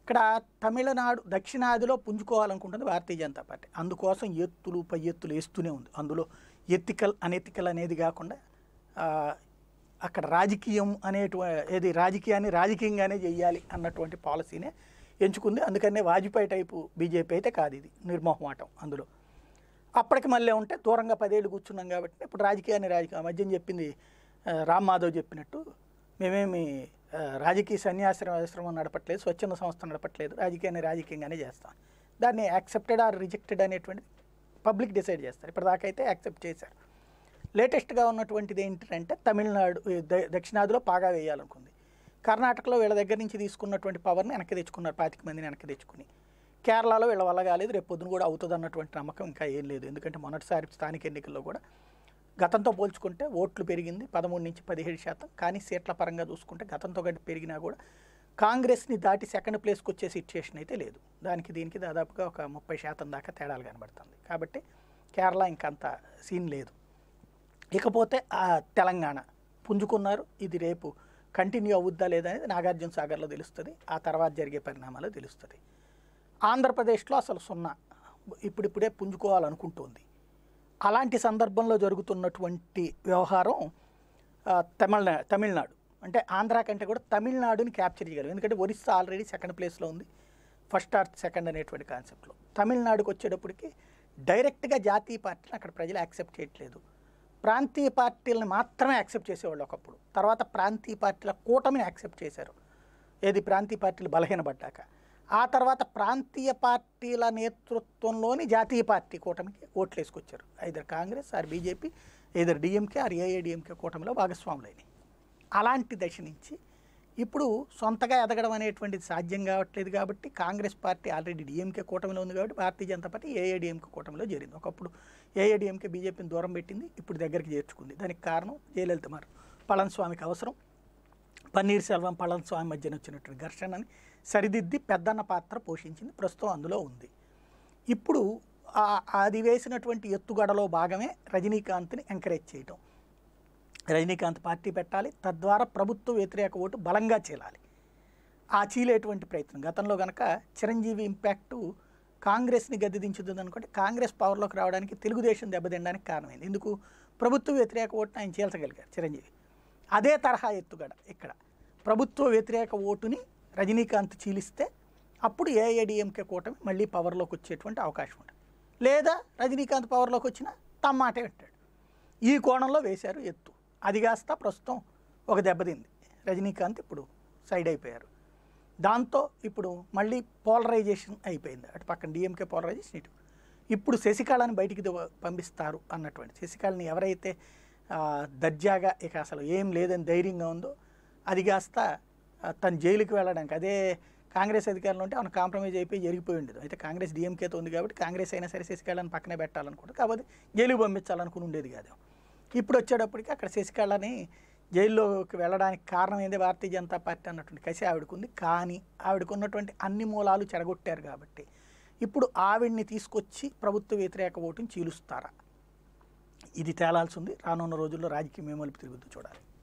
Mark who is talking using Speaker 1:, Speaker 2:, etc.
Speaker 1: ఇక్కడ తమిళనాడు దక్షిణాదిలో పుంజుకోవాలనుకుంటుంది భారతీయ జనతా పార్టీ అందుకోసం ఎత్తులు పై ఎత్తులు వేస్తూనే ఉంది అందులో ఎత్తికల్ అనెతికల్ అనేది కాకుండా ఆ, అక్కడ రాజకీయం అనేటు ఏది రాజకీయాన్ని రాజకీయంగానే చెయ్యాలి అన్నటువంటి పాలసీనే ఎంచుకుంది అందుకనే వాజ్పేయి టైపు బీజేపీ అయితే కాదు ఇది నిర్మోహమాటం అందులో అప్పటికి మళ్ళీ ఉంటే దూరంగా పదేళ్ళు కూర్చున్నాం కాబట్టి ఇప్పుడు రాజకీయాన్ని రాజకీయ ఆ మధ్యన చెప్పింది ఆ, రామ్ మాధవ్ చెప్పినట్టు మేమేమి ఆ, రాజకీయ సన్యాశ్రమం నడపట్లేదు స్వచ్ఛంద సంస్థ నడపట్లేదు రాజకీయాన్ని రాజకీయంగానే చేస్తాం దాన్ని యాక్సెప్టెడ్ ఆర్ రిజెక్టెడ్ అనేటువంటిది పబ్లిక్ డిసైడ్ చేస్తారు ఇప్పటిదాకా అయితే యాక్సెప్ట్ చేశారు లేటెస్ట్గా ఉన్నటువంటిది ఏంటంటే తమిళనాడు ఈ ద- దక్షిణాదిలో పాగా వేయాలనుకుంది కర్ణాటకలో వీళ్ళ దగ్గర నుంచి తీసుకున్నటువంటి పవర్ని వెనక్కి తెచ్చుకున్నారు పాతిక మందిని వెనక్కి తెచ్చుకుని కేరళలో వీళ్ళ వల్ల కాలేదు రేపు పొద్దున కూడా అవుతుంది అన్నటువంటి నమ్మకం ఇంకా ఏం లేదు ఎందుకంటే మొదటిసారి స్థానిక ఎన్నికల్లో కూడా గతంతో పోల్చుకుంటే ఓట్లు పెరిగింది పదమూడు నుంచి పదిహేడు శాతం కానీ సీట్ల పరంగా చూసుకుంటే గతంతో గట్టి పెరిగినా కూడా కాంగ్రెస్ని దాటి సెకండ్ ప్లేస్కి వచ్చే సిచ్యుయేషన్ అయితే లేదు దానికి దీనికి దాదాపుగా ఒక ముప్పై శాతం దాకా తేడాలు కనబడుతుంది కాబట్టి కేరళ ఇంకంత సీన్ లేదు ఇకపోతే ఆ తెలంగాణ పుంజుకున్నారు ఇది రేపు కంటిన్యూ అవుద్దా లేదా అనేది నాగార్జున సాగర్లో తెలుస్తుంది ఆ తర్వాత జరిగే పరిణామాలు తెలుస్తుంది ఆంధ్రప్రదేశ్లో అసలు సున్నా ఇప్పుడిప్పుడే పుంజుకోవాలనుకుంటోంది అలాంటి సందర్భంలో జరుగుతున్నటువంటి వ్యవహారం ఆ, తమిళనా తమిళనాడు అంటే ఆంధ్ర కంటే కూడా తమిళనాడుని క్యాప్చర్ చేయగలం ఎందుకంటే ఒరిస్సా ఆల్రెడీ సెకండ్ ప్లేస్లో ఉంది ఫస్ట్ ఆర్ సెకండ్ అనేటువంటి కాన్సెప్ట్లో తమిళనాడుకి వచ్చేటప్పటికి డైరెక్ట్గా జాతీయ పార్టీని అక్కడ ప్రజలు యాక్సెప్ట్ చేయట్లేదు ప్రాంతీయ పార్టీలను మాత్రమే యాక్సెప్ట్ చేసేవాళ్ళు ఒకప్పుడు తర్వాత ప్రాంతీయ పార్టీల కూటమిని యాక్సెప్ట్ చేశారు ఏది ప్రాంతీయ పార్టీలు బలహీనపడ్డాక ఆ తర్వాత ప్రాంతీయ పార్టీల నేతృత్వంలోని జాతీయ పార్టీ కూటమికి ఓట్లు వేసుకొచ్చారు either Congress or BJP either DMK or AIADMK కూటమిలో భాగస్వాములైనవి అలాంటి దశ నుంచి ఇప్పుడు సొంతగా ఎదగడం అనేటువంటిది సాధ్యం కావట్లేదు కాబట్టి కాంగ్రెస్ పార్టీ ఆల్రెడీ డిఎంకే కూటమిలో ఉంది కాబట్టి భారతీయ జనతా పార్టీ ఏఐడిఎంకే కూటమిలో చేరింది ఒకప్పుడు ఏఐడిఎంకే బీజేపీని దూరం పెట్టింది ఇప్పుడు దగ్గరికి చేర్చుకుంది దానికి కారణం జయలలిత మారు పళనిస్వామికి అవసరం పన్నీర్ సెల్వం పళనిస్వామి మధ్యన వచ్చినటువంటి ఘర్షణని సరిదిద్ది పెద్దన్న పాత్ర పోషించింది ప్రస్తుతం అందులో ఉంది ఇప్పుడు ఆ- అది వేసినటువంటి ఎత్తుగడలో భాగమే రజనీకాంత్ని ఎంకరేజ్ చేయటం రజనీకాంత్ పార్టీ పెట్టాలి తద్వారా ప్రభుత్వ వ్యతిరేక ఓటు బలంగా చీలాలి ఆ చీలేటువంటి ప్రయత్నం గతంలో కనుక చిరంజీవి ఇంపాక్టు కాంగ్రెస్ని గద్దెదించుతుంది అనుకుంటే కాంగ్రెస్ పవర్లోకి రావడానికి తెలుగుదేశం దెబ్బతినడానికి కారణమైంది ఎందుకు ప్రభుత్వ వ్యతిరేక ఓటును ఆయన చీల్చగలిగారు చిరంజీవి అదే తరహా ఎత్తుగడ ఇక్కడ ప్రభుత్వ వ్యతిరేక ఓటుని రజనీకాంత్ చీలిస్తే అప్పుడు ఏఐడిఎంకే కూటమి మళ్ళీ పవర్లోకి వచ్చేటువంటి అవకాశం ఉంటుంది లేదా రజనీకాంత్ పవర్లోకి వచ్చినా తమ మాటే వింటాడు ఈ కోణంలో వేశారు ఎత్తు అది కాస్త ప్రస్తుతం ఒక దెబ్బతింది రజనీకాంత్ ఇప్పుడు సైడ్ అయిపోయారు దాంతో ఇప్పుడు మళ్ళీ పోలరైజేషన్ అయిపోయింది అటు పక్కన డిఎంకే పోలరైజేషన్ ఇటు ఇప్పుడు శశికళని బయటికి దివ- పంపిస్తారు అన్నటువంటి శశికళని ఎవరైతే ఆ, దర్జాగా ఇక అసలు ఏం లేదని ధైర్యంగా ఉందో అది కాస్త ఆ, తను జైలుకి వెళ్ళడానికి అదే కాంగ్రెస్ అధికారంలో ఉంటే ఆమె కాంప్రమైజ్ అయిపోయి జరిగిపోయి ఉండేది అయితే కాంగ్రెస్ డిఎంకేతో ఉంది కాబట్టి కాంగ్రెస్ అయినా సరే శశికళని పక్కనే పెట్టాలనుకుంటుంది కాకపోతే జైలుకి పంపించాలనుకుని ఉండేది కాదు ఇప్పుడు వచ్చేటప్పటికి అక్కడ శశికళని జైల్లోకి వెళ్ళడానికి కారణం ఏంది భారతీయ జనతా పార్టీ అన్నటువంటి కసి ఆవిడకుంది కానీ ఆవిడకున్నటువంటి అన్ని మూలాలు చెడగొట్టారు కాబట్టి ఇప్పుడు ఆవిడ్ని తీసుకొచ్చి ప్రభుత్వ వ్యతిరేక ఓటుని చీలుస్తారా ఇది తేలాల్సి ఉంది రానున్న రోజుల్లో రాజకీయం ఏమలుపు తిరుగుతూ చూడాలి